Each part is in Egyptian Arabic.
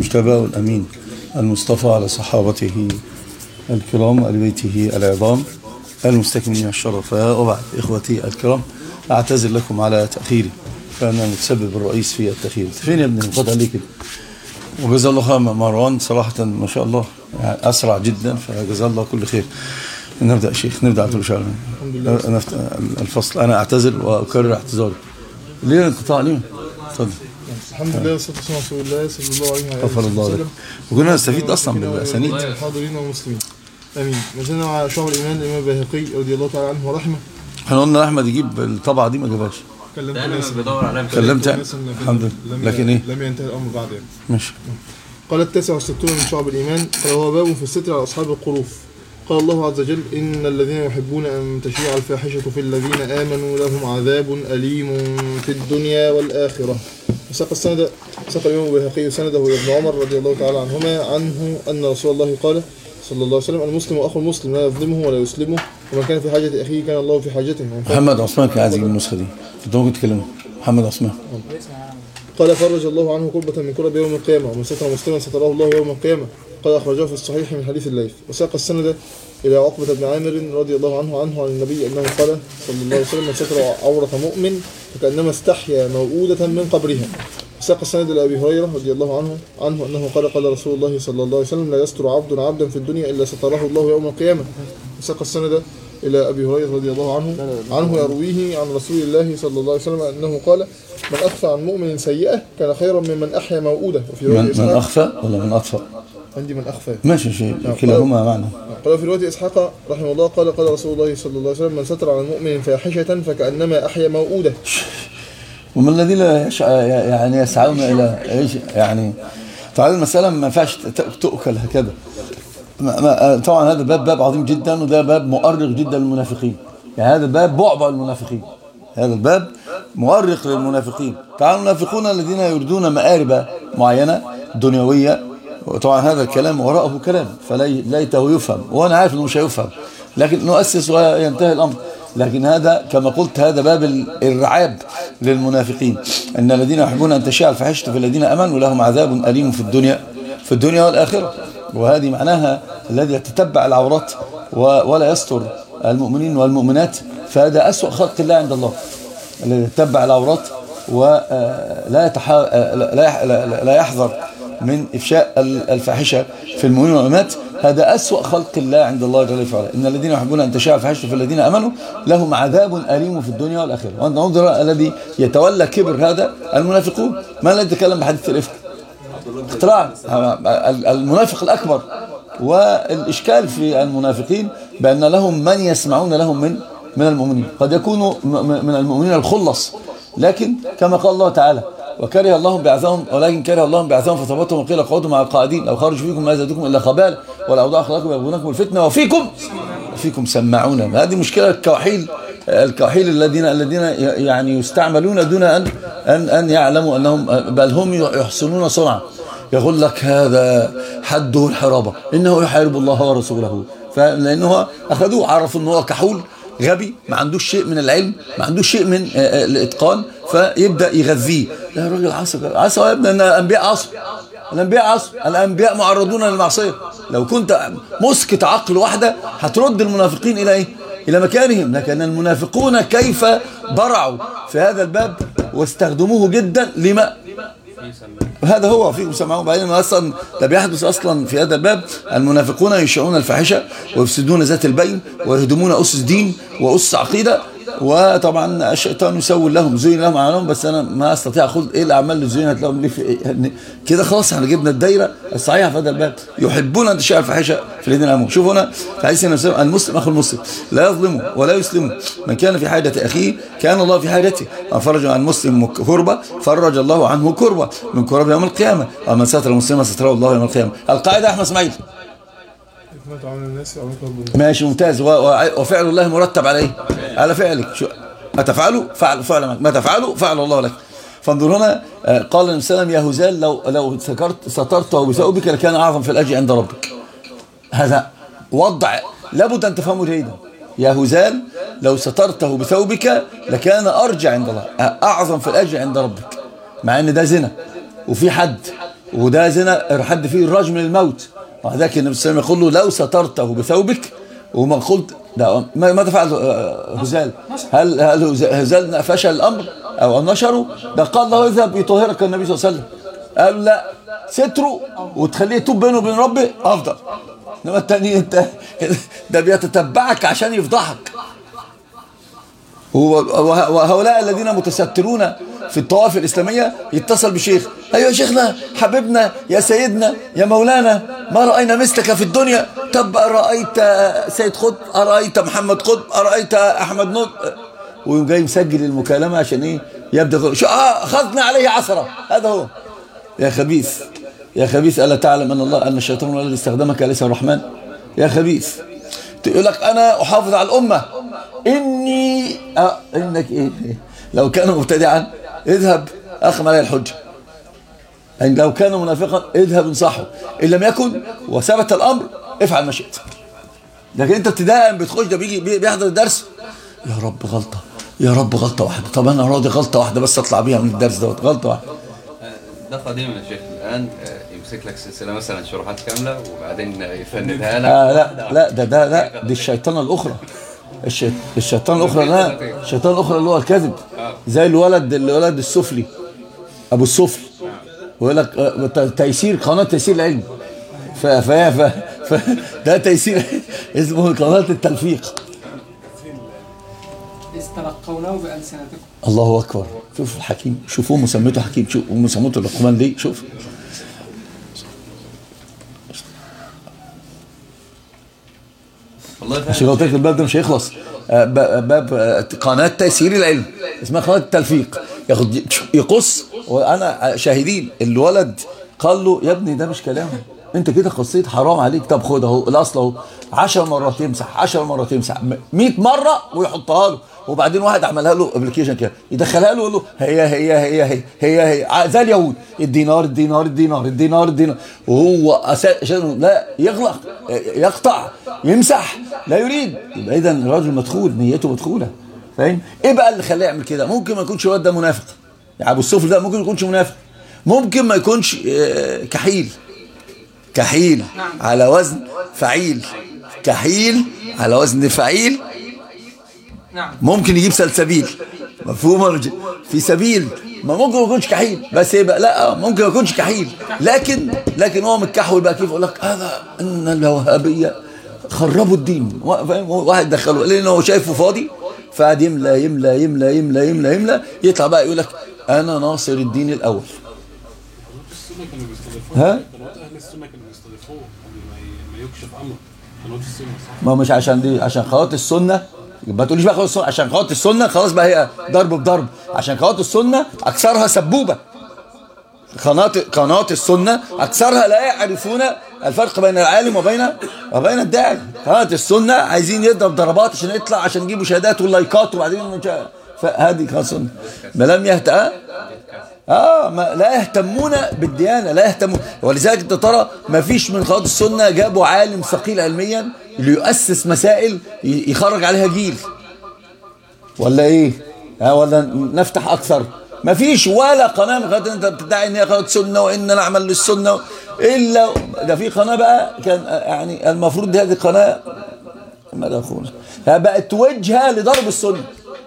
المجتبى والأمين المصطفى على صحابته الكرام وآل بيته العظام المستكملين الشرفاء وبعد إخوتي الكرام أعتذر لكم على تأخيري فأنا متسبب الرئيس في التأخير فين يا ابني انقطع ليه كده وجزا الله خير مروان صراحة ما شاء الله يعني أسرع جدا فجزا الله كل خير نبدأ يا شيخ نبدأ على طول شهر أنا الفصل أنا أعتذر وأكرر اعتذاري ليه انقطاع ليه؟ اتفضل الحمد لله والصلاه والسلام على رسول الله صلى الله عليه وسلم غفر الله لك وكنا نستفيد اصلا بالاسانيد الحاضرين والمسلمين امين ما زلنا مع شعب الايمان الامام البيهقي رضي الله تعالى عنه ورحمه احنا قلنا احمد يجيب الطبعه دي ما جابهاش كلمت ده انا ناس بدور عليها كلمت ناس لكن الحمد لله لم لكن ايه لم ينتهي الامر بعد يعني ماشي قال التاسع والستون من شعب الإيمان قال هو باب في الستر على أصحاب القروف قال الله عز وجل إن الذين يحبون أن تشيع الفاحشة في الذين آمنوا لهم عذاب أليم في الدنيا والآخرة وساق السند ساق الإمام البيهقي سنده إلى ابن عمر رضي الله تعالى عنهما عنه أن رسول الله قال صلى الله عليه وسلم المسلم أخو المسلم لا يظلمه ولا يسلمه ومن كان في حاجة أخيه كان الله في حاجته ومن كان محمد عثمان كان عايز يجيب النسخه دي كنت ممكن تكلمه محمد عثمان قال فرج الله عنه كربة من كرب يوم القيامة ومن ستر مسلما ستره الله يوم القيامة قال أخرجه في الصحيح من حديث الليث وساق السند إلى عقبة بن عامر رضي الله عنه عنه عن النبي أنه قال صلى الله عليه وسلم من ستر عورة مؤمن فكأنما استحيا موؤودة من قبرها وساق السند إلى أبي هريرة رضي الله عنه عنه أنه قال قال رسول الله صلى الله عليه وسلم لا يستر عبد عبدا في الدنيا إلا ستره الله يوم القيامة وساق السند إلى أبي هريرة رضي الله عنه عنه يرويه عن رسول الله صلى الله عليه وسلم أنه قال من أخفى عن مؤمن سيئة كان خيرا ممن أحيا موؤودة وفي من, رواية من إسحاق اخفى ولا من اطفى عندي من أخفى ماشي شيء كلاهما معنى قال في رواية إسحاق رحمه الله قال قال رسول الله صلى الله عليه وسلم من ستر على المؤمن فاحشة فكأنما أحيا موؤودة ومن الذين يش... يعني يسعون الى ايش يعني تعالى المساله ما ينفعش ت- تؤكل هكذا ما... ما... طبعا هذا باب باب عظيم جدا وده باب مؤرق جدا للمنافقين يعني هذا باب بعبع المنافقين هذا الباب مؤرق للمنافقين تعالى المنافقون الذين يريدون مآرب معينة دنيوية وطبعا هذا الكلام وراءه كلام فليته يفهم وانا عارف انه مش هيفهم لكن نؤسس وينتهي الامر لكن هذا كما قلت هذا باب الرعاب للمنافقين ان الذين يحبون ان تشاع الفاحشه في الذين امنوا لهم عذاب اليم في الدنيا في الدنيا والاخره وهذه معناها الذي يتتبع العورات و- ولا يستر المؤمنين والمؤمنات فهذا أسوأ خلق الله عند الله الذي يتبع العورات ولا يتحا... لا يح- لا- لا يحذر من إفشاء الفاحشة في المؤمنين والمؤمنات هذا أسوأ خلق الله عند الله جل وعلا إن الذين يحبون أن تشاع الفاحشة في الذين أمنوا لهم عذاب أليم في الدنيا والآخرة وأنت انظر الذي يتولى كبر هذا المنافقون ما الذي يتكلم بحديث الإفك اختراع المنافق الأكبر والإشكال في المنافقين بأن لهم من يسمعون لهم من من المؤمنين قد يكونوا م- م- من المؤمنين الخلص لكن كما قال الله تعالى وكره الله بعثهم ولكن كره الله بعثهم فثبتهم وقيل اقعدوا مع القاعدين لو خرجوا فيكم ما زادوكم الا خبال والاوضاع اخلاقكم يبغونكم الفتنه وفيكم وفيكم سماعون هذه مشكله الكوحيل الكوحيل الذين الذين يعني يستعملون دون ان ان ان يعلموا انهم بل هم يحسنون صنعا يقول لك هذا حده الحرابة إنه يحارب الله ورسوله فلأنه أخذوه عرفوا أنه هو كحول غبي ما عندوش شيء من العلم ما عندوش شيء من آه، آه، الإتقان فيبدأ يغذيه لا يا راجل عصى عصى يا ابني أن الأنبياء عصوا الأنبياء عصوا الأنبياء معرضون للمعصية لو كنت مسكت عقل واحدة هترد المنافقين إلى إيه؟ إلى مكانهم لكن المنافقون كيف برعوا في هذا الباب واستخدموه جدا لما هذا هو فيكم سمعون بعدين اصلا ده بيحدث اصلا في هذا الباب المنافقون ينشئون الفاحشه ويفسدون ذات البين ويهدمون اسس دين واسس عقيده وطبعا الشيطان يسول لهم زين لهم اعمالهم بس انا ما استطيع اقول ايه الاعمال اللي زينت لهم ليه في إيه؟ يعني كده خلاص احنا جبنا الدايره الصحيحه في هذا الباب يحبون ان تشاء الفاحشه في الذين امنوا شوفوا هنا في حديث النبي صلى الله عليه وسلم المسلم اخو المسلم لا يظلمه ولا يسلمه من كان في حاجه اخيه كان الله في حاجته من فرج عن مسلم كربه فرج الله عنه كربه من كرب يوم القيامه ومن ستر المسلم ستره الله يوم القيامه القاعده احمد اسماعيل ما تعامل الناس يعاملك ربنا ماشي ممتاز و- و- وفعل الله مرتب عليه على فعلك شو ما تفعله فعل فعل معك. ما تفعله فعل الله لك فانظر هنا آه، قال النبي صلى الله عليه وسلم يا هزال لو لو سكرت سترته بثوبك لكان اعظم في الاجر عند ربك هذا وضع لابد ان تفهمه جيدا يا هزال لو سترته بثوبك لكان ارجع عند الله اعظم في الاجر عند ربك مع ان ده زنا وفي حد وده زنا حد فيه الرجم للموت وذلك النبي صلى الله عليه وسلم يقول له لو سترته بثوبك وما قلت ده ما ماذا فعل آه، هزال هل هل هز- هزال فشل الامر او نشره ده قال له اذهب يطهرك النبي صلى الله عليه وسلم قال له لا ستره وتخليه يتوب بينه وبين ربه افضل انما التاني انت ده بيتتبعك عشان يفضحك هو- وه- وهؤلاء الذين متسترون في الطوائف الإسلامية يتصل بشيخ أيها يا شيخنا حبيبنا يا سيدنا يا مولانا ما رأينا مثلك في الدنيا طب أرأيت سيد قطب أرأيت محمد قطب أرأيت أحمد نط ويقوم جاي مسجل المكالمة عشان إيه يبدأ يقول شو آه أخذنا عليه عصرة هذا هو يا خبيث يا خبيث ألا تعلم أن الله أن الشيطان هو الذي استخدمك أليس الرحمن يا خبيث تقول لك أنا أحافظ على الأمة إني أه إنك إيه إيه؟ لو كان مبتدعا اذهب أخم عليه الحجة يعني لو كان منافقا اذهب انصحه إن لم يكن وثبت الأمر افعل ما شئت لكن أنت ابتداء بتخش ده بيجي بي- بيحضر الدرس يا رب غلطة يا رب غلطة واحدة طب أنا راضي غلطة واحدة بس أطلع بيها من الدرس دوت غلطة واحدة ده قديم يا شيخ الان آه، يمسك لك سلسله مثلا شروحات كامله وبعدين يفندها لك آه لا لا ده ده لا دي الشيطانة الأخرى الشي... الشيطان الأخرى لا الشيطان الأخرى اللي هو الكذب زي الولد الولد السفلي أبو السفل ويقول لك آه، ت- تيسير قناة تيسير العلم ف... ف... ف... ف... ده تيسير اسمه قناة التلفيق استلقونه بألسنتكم الله أكبر شوف الحكيم شوفوه مسمته حكيم شوف مسمته لقمان ليه شوف والله عشان لو فعلا قلت الباب ده مش هيخلص آه، ب- باب آه، قناة تيسير العلم اسمها قناة التلفيق ياخد يقص وانا شاهدين الولد قال له يا ابني ده مش كلام انت كده قصيت حرام عليك طب خد اهو الاصل اهو 10 مرات يمسح 10 مرات يمسح 100 مره ويحطها له وبعدين واحد عملها له ابلكيشن كده يدخلها له ويقول له هي هي هي هي هي هي ع- زي اليهود الدينار الدينار الدينار الدينار الدينار وهو أسا- عشان لا يغلق يقطع يمسح لا يريد يبقى اذا الراجل مدخول نيته مدخوله فاهم ايه بقى اللي خلاه يعمل كده ممكن ما يكونش الواد ده منافق يعني ابو السفل ده ممكن ما يكونش منافق ممكن ما يكونش آه، كحيل كحيل على وزن فعيل كحيل على وزن فعيل نعم ممكن يجيب سلسبيل مفهوم ولا مش- في سبيل ما ممكن ما يكونش كحيل بس ايه بقى لا ممكن ما يكونش كحيل لكن لكن هو متكحول بقى كيف يقول لك هذا ان الوهابيه خربوا الدين وا- فاهم هو واحد دخله لان هو شايفه فاضي فقعد يملى يملى يملى يملى يملى يملى يطلع بقى يقول لك انا ناصر الدين الاول السنة كانوا بيستضيفوه ها؟ قنوات أهل السنة كانوا بيستضيفوه قبل ما ي- ما يكشف أمره قنوات السنة صح؟ ما هو مش عشان دي عشان خواط السنه ما تقوليش بقى خواط السنه عشان خواط السنه خلاص بقى هي ضرب بضرب عشان خواط السنه اكثرها سبوبه قناه قناه السنه اكثرها لا يعرفون الفرق بين العالم وبين وبين الداعي قناه السنه عايزين يضرب ضربات عشان يطلع عشان يجيبوا شهادات واللايكات وبعدين مش- فهذه قناه السنه ما لم يهتأ اه ما لا يهتمون بالديانه لا يهتمون ولذلك انت ترى ما فيش من قناه السنه جابوا عالم ثقيل علميا ليؤسس مسائل ي- يخرج عليها جيل ولا ايه ها ولا نفتح اكثر ما فيش ولا قناه من قناه انت بتدعي ان هي قناه سنه وان نعمل للسنه الا ده في قناه بقى كان يعني المفروض دي هذه القناه ماذا اخونا بقت وجهه لضرب السنه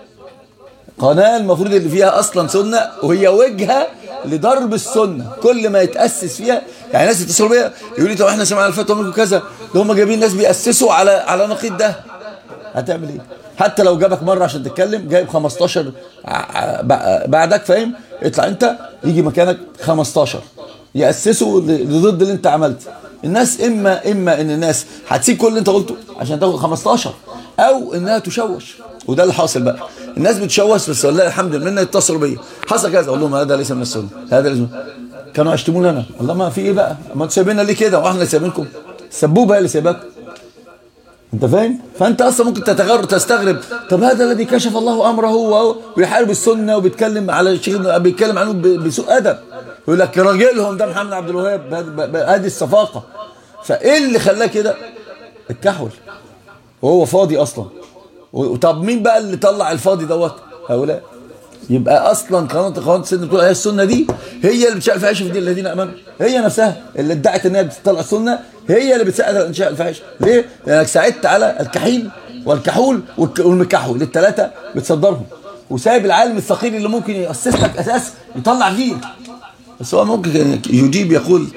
قناة المفروض اللي فيها أصلا سنة وهي وجهة لضرب السنة كل ما يتأسس فيها يعني ناس يتصلوا بيا يقول لي طب احنا سمعنا الفتوى منكم كذا ده هم جايبين ناس بيأسسوا على على نقيض ده هتعمل ايه؟ حتى لو جابك مرة عشان تتكلم جايب 15 ع- ع- بع- بعدك فاهم؟ اطلع انت يجي مكانك 15 يأسسوا ل- لضد اللي انت عملت الناس اما اما ان الناس هتسيب كل اللي انت قلته عشان تاخد 15 او انها تشوش وده اللي حاصل بقى الناس بتشوش بس والله الحمد لله يتصلوا بيا حصل كذا اقول لهم هذا ليس من السنه هذا ليس من كانوا يشتموني انا والله ما في ايه بقى ما انتوا سايبيننا ليه كده واحنا اللي سايبينكم السبوبه هي اللي سايباكم انت فاهم فانت اصلا ممكن تتغر تستغرب طب هذا الذي كشف الله امره هو ويحارب السنه وبيتكلم على شيخ بيتكلم عنه ب- بسوء ادب يقول لك راجلهم ده محمد عبد الوهاب ب- ب- هذه الصفاقه فايه اللي خلاه كده الكحول وهو فاضي اصلا و- طب مين بقى اللي طلع الفاضي دوت هؤلاء يبقى اصلا قانون قانون السنه بتقول هي السنه دي هي اللي بتشاء الفاحشه في دين الذين امنوا هي نفسها اللي ادعت ان هي بتطلع السنه هي اللي بتساعد على انشاء الفاحشه ليه؟ لانك ساعدت على الكحيل والكحول والك- والمكحول الثلاثه بتصدرهم وسايب العالم الثقيل اللي ممكن ياسس لك اساس يطلع جيل بس هو ممكن يجيب يقول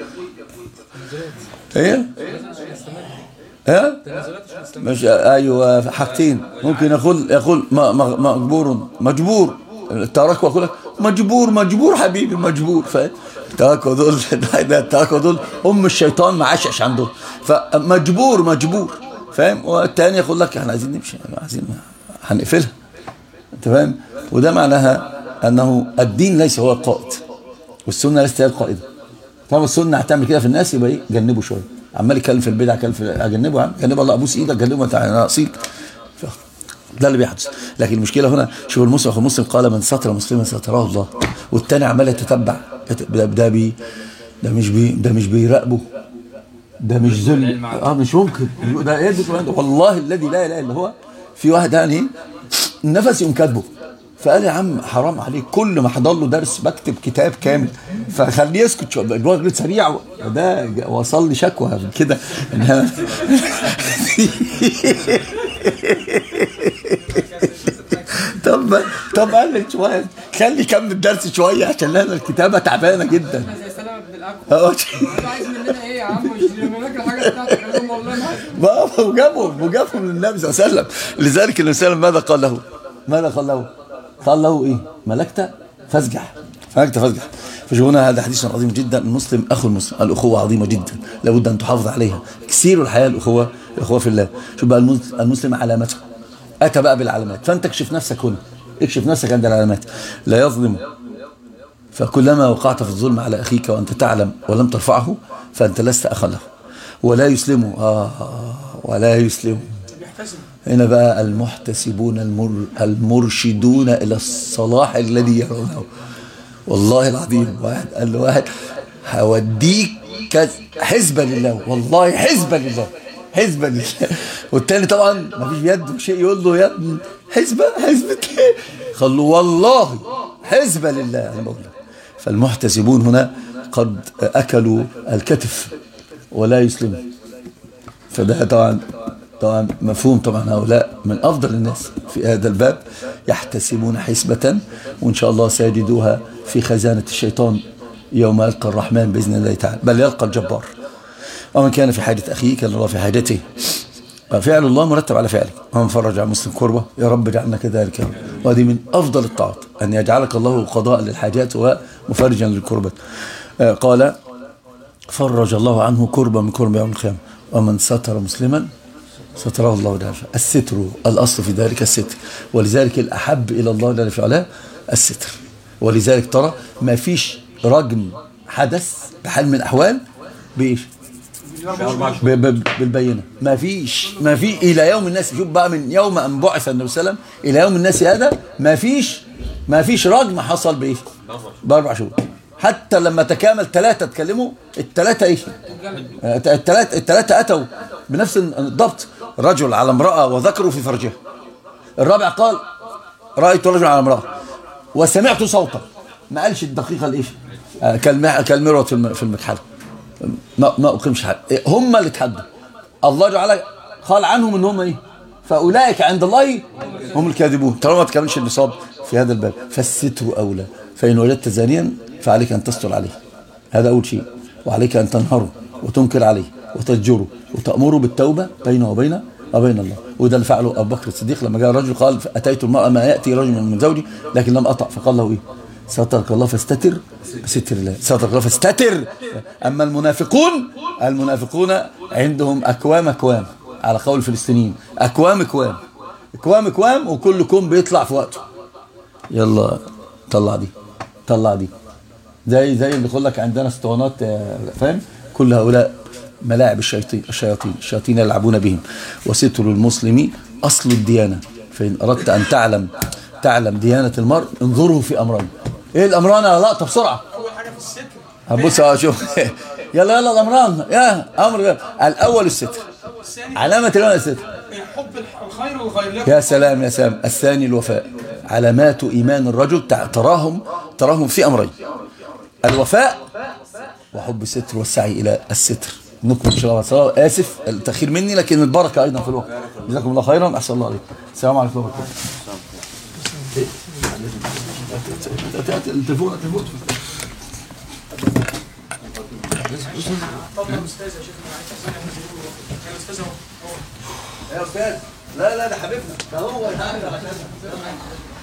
ايه ها مش ايوه حاجتين ممكن يقول يقول ما- ما- مجبور مجبور التراكوة يقول لك مجبور مجبور حبيبي مجبور فاهم التراكوة دول ده التراكوة دول ام الشيطان ما عاشش عندهم فمجبور مجبور فاهم والتاني يقول لك احنا عايزين نمشي عايزين هنقفلها انت فاهم وده معناها انه الدين ليس هو القائد والسنه ليست هي القائده طب السنه هتعمل كده في الناس يبقى ايه جنبه شويه عمال يتكلم في البدع كلام في اجنبه عم جنبه الله ابوس ايدك جنبه انت انا اصيل ف- ده اللي بيحدث لكن المشكله هنا شوف المسلم اخو مسلم قال من ستر مسلما ستره الله والتاني عمال يتتبع يت- ده ده بي ده مش بي ده مش بيراقبه ده مش ذل اه مش ممكن ده ايه ده والله الذي لا اله الا هو في واحد يعني النفس يقوم كاتبه فقال يا عم حرام عليك كل ما احضر له درس بكتب كتاب كامل فخليه يسكت شويه الراجل سريع ده ج- وصل لي شكوى من كده إن أنا- طب طب قلل شويه خلي كمل الدرس شويه عشان انا الكتابه تعبانه جدا زي سلامة بن الأكوع اه انت عايز مننا ايه يا عم مش لك الحاجة بتاعتك قال لهم والله ما عايز. ما وجابهم وجابهم للنبي صلى الله عليه وسلم لذلك النبي صلى الله عليه وسلم ماذا قال له؟ ماذا قال له؟ قال له ايه؟ ملكت فاسجح ملكت فاسجح فشوفنا هذا حديث عظيم جدا المسلم اخو المسلم الاخوه عظيمه جدا لابد ان تحافظ عليها كثير الحياه الاخوه الاخوه في الله شوف بقى المسلم- المسلم علامته اتى بقى بالعلامات فانت اكشف نفسك هنا اكشف نفسك عند العلامات لا يظلم فكلما وقعت في الظلم على أخيك وأنت تعلم ولم ترفعه فأنت لست أخا له ولا يسلمه آه ولا يسلمه هنا بقى المحتسبون المر المرشدون إلى الصلاح الذي يرونه والله العظيم واحد قال له واحد هوديك كذا حزبا لله والله حزبا لله حزبا لله والتاني طبعا ما فيش بيده شيء يقول له يا ابني حزبة حزبة ايه قال له والله حزبا لله انا بقول لك فالمحتسبون هنا قد اكلوا الكتف ولا يسلموا فده طبعا طبعا مفهوم طبعا هؤلاء من افضل الناس في هذا الباب يحتسبون حسبة وان شاء الله سيجدوها في خزانة الشيطان يوم يلقى الرحمن باذن الله تعالى بل يلقى الجبار ومن كان في حاجة اخيه كان الله في حاجته فعل الله مرتب على فعلك ومن فرج عن مسلم كربة يا رب اجعلنا كذلك يا رب وهذه من افضل الطاعات ان يجعلك الله قضاء للحاجات ومفرجا للكربات آه، قال فرج الله عنه كربة من كرب يوم القيامة ومن ستر مسلما ستره الله جل وعلا الستر الأصل في ذلك الستر ولذلك الأحب إلى الله جل وعلا الستر ولذلك ترى ما فيش رجم حدث بحال من الأحوال بإيش ب- ب- بالبينة ما فيش ما في إلى يوم الناس شوف بقى من يوم أن بعث النبي صلى الله عليه وسلم إلى يوم الناس هذا ما فيش ما فيش رجم حصل بإيش بأربع شهور حتى لما تكامل ثلاثة تكلموا الثلاثة إيش الثلاثة الثلاثة أتوا بنفس الضبط رجل على امرأة وذكروا في فرجها الرابع قال رأيت رجل على امرأة وسمعت صوتا ما قالش الدقيقة الإيش آه، كالمع- كالمروة في الم- في المكحلة ما ما أقيمش حد إيه، هم اللي اتحدوا الله جعل قال عنهم ان هم ايه فاولئك عند الله هم الكاذبون طالما ما تكملش النصاب في هذا الباب فالستر اولى فان وجدت زانيا فعليك ان تستر عليه هذا اول شيء وعليك ان تنهره وتنكر عليه وتزجره وتامره بالتوبه بينه وبين وبين الله وده اللي فعله ابو بكر الصديق لما جاء الرجل قال اتيت المراه ما ياتي رجل من زوجي لكن لم اطع فقال له ايه سترك الله فاستتر بستر الله سترك الله فاستتر أما المنافقون المنافقون عندهم أكوام أكوام على قول الفلسطينيين أكوام أكوام أكوام أكوام وكل كوم بيطلع في وقته يلا طلع دي طلع دي زي زي اللي يقول لك عندنا اسطوانات آه، فاهم كل هؤلاء ملاعب الشياطين الشياطين الشياطين يلعبون بهم وستر المسلم أصل الديانة فإن أردت أن تعلم تعلم ديانة المرء انظره في أمرين إيه الأمران يا لقطة بسرعة اول حاجه في الستر هبص اه شوف يلا يلا الامران يا امر الاول الستر الثاني علامه الاولى الستر حب الخير والغير يا سلام يا سلام الثاني الوفاء علامات إيمان الرجل تع- تراهم تراهم في أمرين الوفاء وحب الستر والسعي إلى الستر نكمل إن شاء الله تعالى. آسف التأخير مني لكن البركة أيضا في الوقت جزاكم الله خيرا أحسن الله عليكم السلام عليكم ورحمة الله التليفون التليفون يا استاذ لا لا ده حبيبنا ده هو يتعامل على كذا